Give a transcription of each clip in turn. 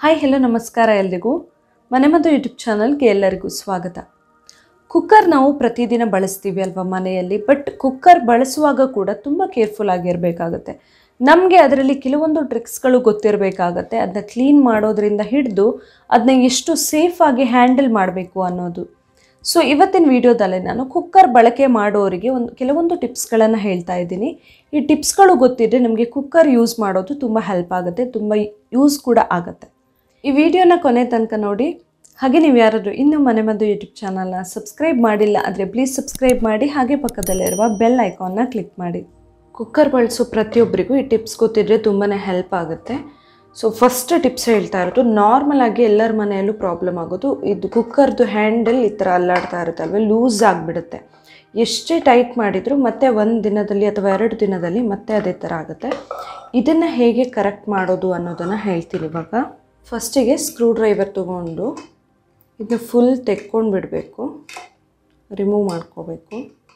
hi hello ನಮಸ್ಕಾರ ಎಲ್ರಿಗೂ ಮನೆಮದ್ದು ಯೂಟ್ಯೂಬ್ ಚಾನಲ್ಗೆ ಎಲ್ಲರಿಗೂ ಸ್ವಾಗತ ಕುಕ್ಕರ್ ನಾವು ಪ್ರತಿದಿನ ಬಳಸ್ತೀವಿ ಅಲ್ವಾ ಮನೆಯಲ್ಲಿ ಬಟ್ ಕುಕ್ಕರ್ ಬಳಸುವಾಗ ಕೂಡ ತುಂಬ ಕೇರ್ಫುಲ್ ಆಗಿರಬೇಕಾಗತ್ತೆ ನಮಗೆ ಅದರಲ್ಲಿ ಕೆಲವೊಂದು ಟ್ರಿಕ್ಸ್ಗಳು ಗೊತ್ತಿರಬೇಕಾಗತ್ತೆ ಅದನ್ನ ಕ್ಲೀನ್ ಮಾಡೋದ್ರಿಂದ ಹಿಡಿದು ಅದನ್ನ ಎಷ್ಟು ಸೇಫಾಗಿ ಹ್ಯಾಂಡಲ್ ಮಾಡಬೇಕು ಅನ್ನೋದು ಸೊ ಇವತ್ತಿನ ವಿಡಿಯೋದಲ್ಲಿ ನಾನು ಕುಕ್ಕರ್ ಬಳಕೆ ಮಾಡೋರಿಗೆ ಒಂದು ಕೆಲವೊಂದು ಟಿಪ್ಸ್ಗಳನ್ನು ಹೇಳ್ತಾ ಇದ್ದೀನಿ ಈ ಟಿಪ್ಸ್ಗಳು ಗೊತ್ತಿದ್ದರೆ ನಮಗೆ ಕುಕ್ಕರ್ ಯೂಸ್ ಮಾಡೋದು ತುಂಬ ಹೆಲ್ಪ್ ಆಗುತ್ತೆ ತುಂಬ ಯೂಸ್ ಕೂಡ ಆಗುತ್ತೆ ಈ ವಿಡಿಯೋನ ಕೊನೆ ತನಕ ನೋಡಿ ಹಾಗೆ ನೀವು ಯಾರಾದರೂ ಇನ್ನೂ ಮನೆ ಮದ್ದು ಯೂಟ್ಯೂಬ್ ಚಾನಲ್ನ ಸಬ್ಸ್ಕ್ರೈಬ್ ಮಾಡಿಲ್ಲ ಆದರೆ ಪ್ಲೀಸ್ ಸಬ್ಸ್ಕ್ರೈಬ್ ಮಾಡಿ ಹಾಗೆ ಪಕ್ಕದಲ್ಲಿರುವ ಬೆಲ್ ಐಕಾನ್ನ ಕ್ಲಿಕ್ ಮಾಡಿ ಕುಕ್ಕರ್ ಬಳಸೋ ಪ್ರತಿಯೊಬ್ಬರಿಗೂ ಈ ಟಿಪ್ಸ್ ಗೊತ್ತಿದ್ರೆ ತುಂಬಾ ಹೆಲ್ಪ್ ಆಗುತ್ತೆ ಸೊ ಫಸ್ಟ್ ಟಿಪ್ಸ್ ಹೇಳ್ತಾ ಇರೋದು ನಾರ್ಮಲ್ ಆಗಿ ಎಲ್ಲರ ಮನೆಯಲ್ಲೂ ಪ್ರಾಬ್ಲಮ್ ಆಗೋದು ಇದು ಕುಕ್ಕರ್ದು ಹ್ಯಾಂಡಲ್ ಈ ಥರ ಅಲ್ಲಾಡ್ತಾ ಇರುತ್ತಲ್ವ ಲೂಸ್ ಆಗಿಬಿಡುತ್ತೆ ಎಷ್ಟೇ ಟೈಟ್ ಮಾಡಿದರೂ ಮತ್ತೆ ಒಂದು ದಿನದಲ್ಲಿ ಅಥವಾ ಎರಡು ದಿನದಲ್ಲಿ ಮತ್ತೆ ಅದೇ ಥರ ಆಗುತ್ತೆ ಇದನ್ನು ಹೇಗೆ ಕರೆಕ್ಟ್ ಮಾಡೋದು ಅನ್ನೋದನ್ನು ಹೇಳ್ತೀನಿ ಇವಾಗ ಫಸ್ಟಿಗೆ ಸ್ಕ್ರೂ ಡ್ರೈವರ್ ತೊಗೊಂಡು ಇದನ್ನ ಫುಲ್ ತೆಕ್ಕೊಂಡು ಬಿಡಬೇಕು ರಿಮೂವ್ ಮಾಡ್ಕೋಬೇಕು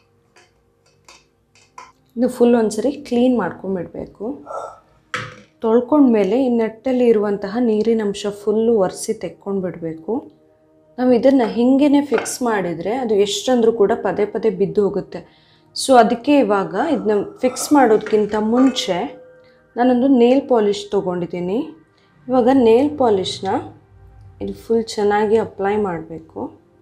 ಇದು ಫುಲ್ ಒಂದ್ಸರಿ ಕ್ಲೀನ್ ಮಾಡ್ಕೊಂಬಿಡಬೇಕು ತೊಳ್ಕೊಂಡ್ಮೇಲೆ ಈ ನೆಟ್ಟಲ್ಲಿ ಇರುವಂತಹ ನೀರಿನ ಅಂಶ ಫುಲ್ಲು ಒರೆಸಿ ತೆಕ್ಕೊಂಡು ಬಿಡಬೇಕು ನಾವು ಇದನ್ನು ಹಿಂಗೇ ಫಿಕ್ಸ್ ಮಾಡಿದರೆ ಅದು ಎಷ್ಟಂದ್ರೂ ಕೂಡ ಪದೇ ಪದೇ ಬಿದ್ದು ಹೋಗುತ್ತೆ ಸೊ ಅದಕ್ಕೆ ಇವಾಗ ಇದನ್ನ ಫಿಕ್ಸ್ ಮಾಡೋದಕ್ಕಿಂತ ಮುಂಚೆ ನಾನೊಂದು ನೇಲ್ ಪಾಲಿಷ್ ತೊಗೊಂಡಿದ್ದೀನಿ ಇವಾಗ ನೇಲ್ ಪಾಲಿಷ್ನ ಇದು ಫುಲ್ ಚೆನ್ನಾಗಿ ಅಪ್ಲೈ ಮಾಡಬೇಕು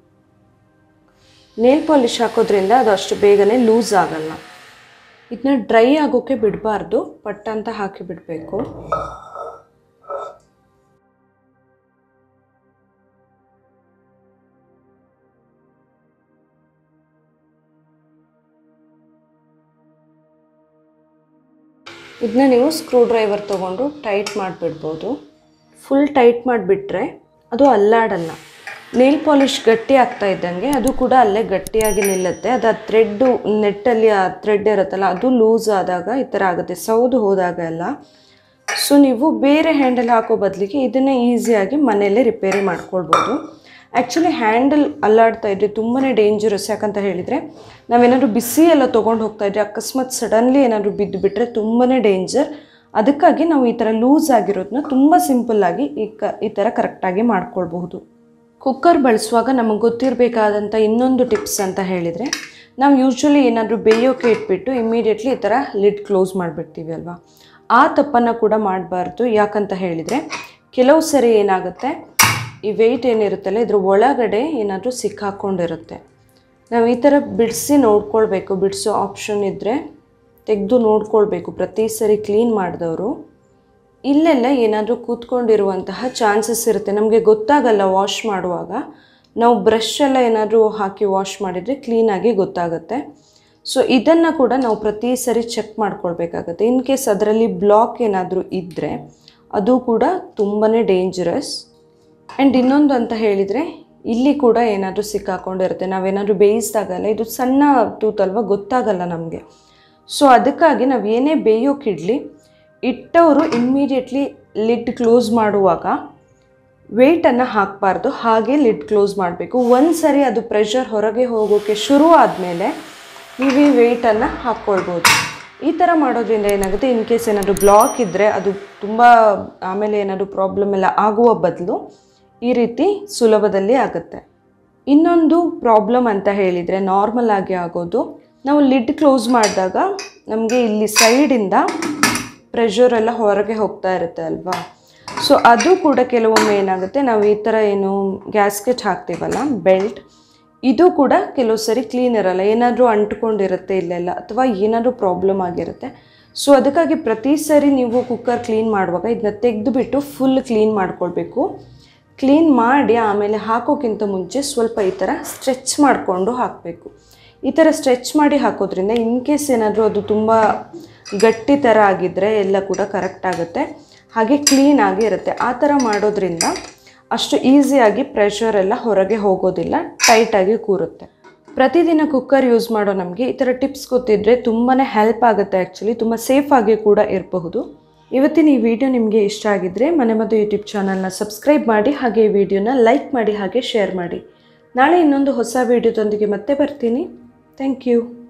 ನೇಲ್ ಪಾಲಿಷ್ ಹಾಕೋದ್ರಿಂದ ಅದು ಅಷ್ಟು ಬೇಗನೆ ಲೂಸ್ ಆಗಲ್ಲ ಇದನ್ನ ಡ್ರೈ ಆಗೋಕ್ಕೆ ಬಿಡಬಾರ್ದು ಪಟ್ಟ ಅಂತ ಹಾಕಿ ಬಿಡಬೇಕು ಇದನ್ನ ನೀವು ಸ್ಕ್ರೂ ಡ್ರೈವರ್ ತೊಗೊಂಡು ಟೈಟ್ ಮಾಡಿಬಿಡ್ಬೋದು ಫುಲ್ ಟೈಟ್ ಮಾಡಿಬಿಟ್ರೆ ಅದು ಅಲ್ಲಾಡಲ್ಲ ನೇಲ್ ಪಾಲಿಷ್ ಗಟ್ಟಿ ಆಗ್ತಾ ಇದ್ದಂಗೆ ಅದು ಕೂಡ ಅಲ್ಲೇ ಗಟ್ಟಿಯಾಗಿ ನಿಲ್ಲುತ್ತೆ ಅದು ಆ ಥ್ರೆಡ್ಡು ನೆಟ್ಟಲ್ಲಿ ಆ ಥ್ರೆಡ್ ಇರುತ್ತಲ್ಲ ಅದು ಲೂಸ್ ಆದಾಗ ಈ ಥರ ಆಗುತ್ತೆ ಸೌದು ಹೋದಾಗ ಎಲ್ಲ ಸೊ ನೀವು ಬೇರೆ ಹ್ಯಾಂಡಲ್ ಹಾಕೋ ಬದಲಿಗೆ ಇದನ್ನು ಈಸಿಯಾಗಿ ಮನೆಯಲ್ಲೇ ರಿಪೇರಿ ಮಾಡ್ಕೊಳ್ಬೋದು ಆ್ಯಕ್ಚುಲಿ ಹ್ಯಾಂಡಲ್ ಅಲ್ಲಾಡ್ತಾ ಇದ್ರೆ ತುಂಬಾ ಡೇಂಜರಸ್ ಯಾಕಂತ ಹೇಳಿದರೆ ನಾವೇನಾದರೂ ಬಿಸಿ ಎಲ್ಲ ತೊಗೊಂಡು ಹೋಗ್ತಾ ಇದ್ರೆ ಅಕಸ್ಮಾತ್ ಸಡನ್ಲಿ ಏನಾದರೂ ಬಿದ್ದು ಬಿಟ್ಟರೆ ತುಂಬಾ ಡೇಂಜರ್ ಅದಕ್ಕಾಗಿ ನಾವು ಈ ಥರ ಲೂಸ್ ಆಗಿರೋದನ್ನ ತುಂಬ ಸಿಂಪಲ್ಲಾಗಿ ಈ ಕ ಈ ಥರ ಕರೆಕ್ಟಾಗಿ ಮಾಡ್ಕೊಳ್ಬಹುದು ಕುಕ್ಕರ್ ಬಳಸುವಾಗ ನಮಗೆ ಗೊತ್ತಿರಬೇಕಾದಂಥ ಇನ್ನೊಂದು ಟಿಪ್ಸ್ ಅಂತ ಹೇಳಿದರೆ ನಾವು ಯೂಶ್ವಲಿ ಏನಾದರೂ ಬೇಯೋಕೆ ಇಟ್ಬಿಟ್ಟು ಇಮಿಡಿಯೇಟ್ಲಿ ಈ ಥರ ಲಿಡ್ ಕ್ಲೋಸ್ ಮಾಡಿಬಿಡ್ತೀವಿ ಅಲ್ವಾ ಆ ತಪ್ಪನ್ನು ಕೂಡ ಮಾಡಬಾರ್ದು ಯಾಕಂತ ಹೇಳಿದರೆ ಕೆಲವು ಸರಿ ಏನಾಗುತ್ತೆ ಈ ವೆಯ್ಟ್ ಏನಿರುತ್ತಲ್ಲ ಇದ್ರ ಒಳಗಡೆ ಏನಾದರೂ ಸಿಕ್ಕಾಕೊಂಡಿರುತ್ತೆ ನಾವು ಈ ಥರ ಬಿಡಿಸಿ ನೋಡ್ಕೊಳ್ಬೇಕು ಬಿಡಿಸೋ ಆಪ್ಷನ್ ಇದ್ದರೆ ತೆಗೆದು ನೋಡ್ಕೊಳ್ಬೇಕು ಪ್ರತಿ ಸರಿ ಕ್ಲೀನ್ ಮಾಡಿದವರು ಇಲ್ಲೆಲ್ಲ ಏನಾದರೂ ಕೂತ್ಕೊಂಡಿರುವಂತಹ ಚಾನ್ಸಸ್ ಇರುತ್ತೆ ನಮಗೆ ಗೊತ್ತಾಗಲ್ಲ ವಾಶ್ ಮಾಡುವಾಗ ನಾವು ಬ್ರಷ್ ಎಲ್ಲ ಏನಾದರೂ ಹಾಕಿ ವಾಶ್ ಮಾಡಿದರೆ ಕ್ಲೀನಾಗಿ ಗೊತ್ತಾಗುತ್ತೆ ಸೊ ಇದನ್ನು ಕೂಡ ನಾವು ಪ್ರತಿ ಸರಿ ಚೆಕ್ ಮಾಡ್ಕೊಳ್ಬೇಕಾಗತ್ತೆ ಇನ್ ಕೇಸ್ ಅದರಲ್ಲಿ ಬ್ಲಾಕ್ ಏನಾದರೂ ಇದ್ದರೆ ಅದು ಕೂಡ ತುಂಬಾ ಡೇಂಜರಸ್ ಆ್ಯಂಡ್ ಇನ್ನೊಂದು ಅಂತ ಹೇಳಿದರೆ ಇಲ್ಲಿ ಕೂಡ ಏನಾದರೂ ಸಿಕ್ಕಾಕೊಂಡಿರುತ್ತೆ ನಾವೇನಾದರೂ ಬೇಯಿಸಿದಾಗಲ್ಲ ಇದು ಸಣ್ಣ ತೂತಲ್ವ ಗೊತ್ತಾಗಲ್ಲ ನಮಗೆ ಸೊ ಅದಕ್ಕಾಗಿ ನಾವು ಏನೇ ಬೇಯೋಕ್ಕಿಡಲಿ ಇಟ್ಟವರು ಇಮ್ಮಿಡಿಯೇಟ್ಲಿ ಲಿಡ್ ಕ್ಲೋಸ್ ಮಾಡುವಾಗ ವೆಯ್ಟನ್ನು ಹಾಕಬಾರ್ದು ಹಾಗೆ ಲಿಡ್ ಕ್ಲೋಸ್ ಮಾಡಬೇಕು ಒಂದು ಸರಿ ಅದು ಪ್ರೆಷರ್ ಹೊರಗೆ ಹೋಗೋಕ್ಕೆ ಶುರು ಆದಮೇಲೆ ನೀವು ಈ ವೆಯ್ಟನ್ನು ಹಾಕ್ಕೊಳ್ಬೋದು ಈ ಥರ ಮಾಡೋದ್ರಿಂದ ಏನಾಗುತ್ತೆ ಇನ್ ಕೇಸ್ ಏನಾದರೂ ಬ್ಲಾಕ್ ಇದ್ದರೆ ಅದು ತುಂಬ ಆಮೇಲೆ ಏನಾದರೂ ಪ್ರಾಬ್ಲಮ್ ಎಲ್ಲ ಆಗುವ ಬದಲು ಈ ರೀತಿ ಸುಲಭದಲ್ಲಿ ಆಗುತ್ತೆ ಇನ್ನೊಂದು ಪ್ರಾಬ್ಲಮ್ ಅಂತ ಹೇಳಿದರೆ ನಾರ್ಮಲ್ ಆಗಿ ಆಗೋದು ನಾವು ಲಿಡ್ ಕ್ಲೋಸ್ ಮಾಡಿದಾಗ ನಮಗೆ ಇಲ್ಲಿ ಸೈಡಿಂದ ಪ್ರೆಷರ್ ಎಲ್ಲ ಹೊರಗೆ ಹೋಗ್ತಾ ಇರುತ್ತೆ ಅಲ್ವಾ ಸೊ ಅದು ಕೂಡ ಕೆಲವೊಮ್ಮೆ ಏನಾಗುತ್ತೆ ನಾವು ಈ ಥರ ಏನು ಗ್ಯಾಸ್ಕೆಟ್ ಹಾಕ್ತೀವಲ್ಲ ಬೆಲ್ಟ್ ಇದು ಕೂಡ ಕೆಲವು ಸರಿ ಕ್ಲೀನ್ ಇರಲ್ಲ ಏನಾದರೂ ಅಂಟ್ಕೊಂಡಿರುತ್ತೆ ಇಲ್ಲೆಲ್ಲ ಅಥವಾ ಏನಾದರೂ ಪ್ರಾಬ್ಲಮ್ ಆಗಿರುತ್ತೆ ಸೊ ಅದಕ್ಕಾಗಿ ಪ್ರತಿ ಸರಿ ನೀವು ಕುಕ್ಕರ್ ಕ್ಲೀನ್ ಮಾಡುವಾಗ ಇದನ್ನ ತೆಗೆದುಬಿಟ್ಟು ಫುಲ್ ಕ್ಲೀನ್ ಮಾಡ್ಕೊಳ್ಬೇಕು ಕ್ಲೀನ್ ಮಾಡಿ ಆಮೇಲೆ ಹಾಕೋಕ್ಕಿಂತ ಮುಂಚೆ ಸ್ವಲ್ಪ ಈ ಥರ ಸ್ಟ್ರೆಚ್ ಮಾಡಿಕೊಂಡು ಹಾಕಬೇಕು ಈ ಥರ ಸ್ಟ್ರೆಚ್ ಮಾಡಿ ಹಾಕೋದ್ರಿಂದ ಇನ್ ಕೇಸ್ ಏನಾದರೂ ಅದು ತುಂಬ ಗಟ್ಟಿ ಥರ ಆಗಿದ್ದರೆ ಎಲ್ಲ ಕೂಡ ಕರೆಕ್ಟ್ ಆಗುತ್ತೆ ಹಾಗೆ ಕ್ಲೀನಾಗಿ ಇರುತ್ತೆ ಆ ಥರ ಮಾಡೋದ್ರಿಂದ ಅಷ್ಟು ಈಸಿಯಾಗಿ ಪ್ರೆಷರ್ ಎಲ್ಲ ಹೊರಗೆ ಹೋಗೋದಿಲ್ಲ ಟೈಟಾಗಿ ಕೂರುತ್ತೆ ಪ್ರತಿದಿನ ಕುಕ್ಕರ್ ಯೂಸ್ ಮಾಡೋ ನಮಗೆ ಈ ಥರ ಟಿಪ್ಸ್ ಗೊತ್ತಿದ್ದರೆ ತುಂಬಾ ಹೆಲ್ಪ್ ಆಗುತ್ತೆ ಆ್ಯಕ್ಚುಲಿ ತುಂಬ ಸೇಫಾಗಿ ಕೂಡ ಇರಬಹುದು ಇವತ್ತಿನ ಈ ವಿಡಿಯೋ ನಿಮಗೆ ಇಷ್ಟ ಆಗಿದ್ದರೆ ಮನೆ ಮದ್ದು ಯೂಟ್ಯೂಬ್ ಚಾನಲ್ನ ಸಬ್ಸ್ಕ್ರೈಬ್ ಮಾಡಿ ಹಾಗೆ ಈ ವಿಡಿಯೋನ ಲೈಕ್ ಮಾಡಿ ಹಾಗೆ ಶೇರ್ ಮಾಡಿ ನಾಳೆ ಇನ್ನೊಂದು ಹೊಸ ವಿಡಿಯೋದೊಂದಿಗೆ ಮತ್ತೆ ಬರ್ತೀನಿ ಥ್ಯಾಂಕ್ ಯು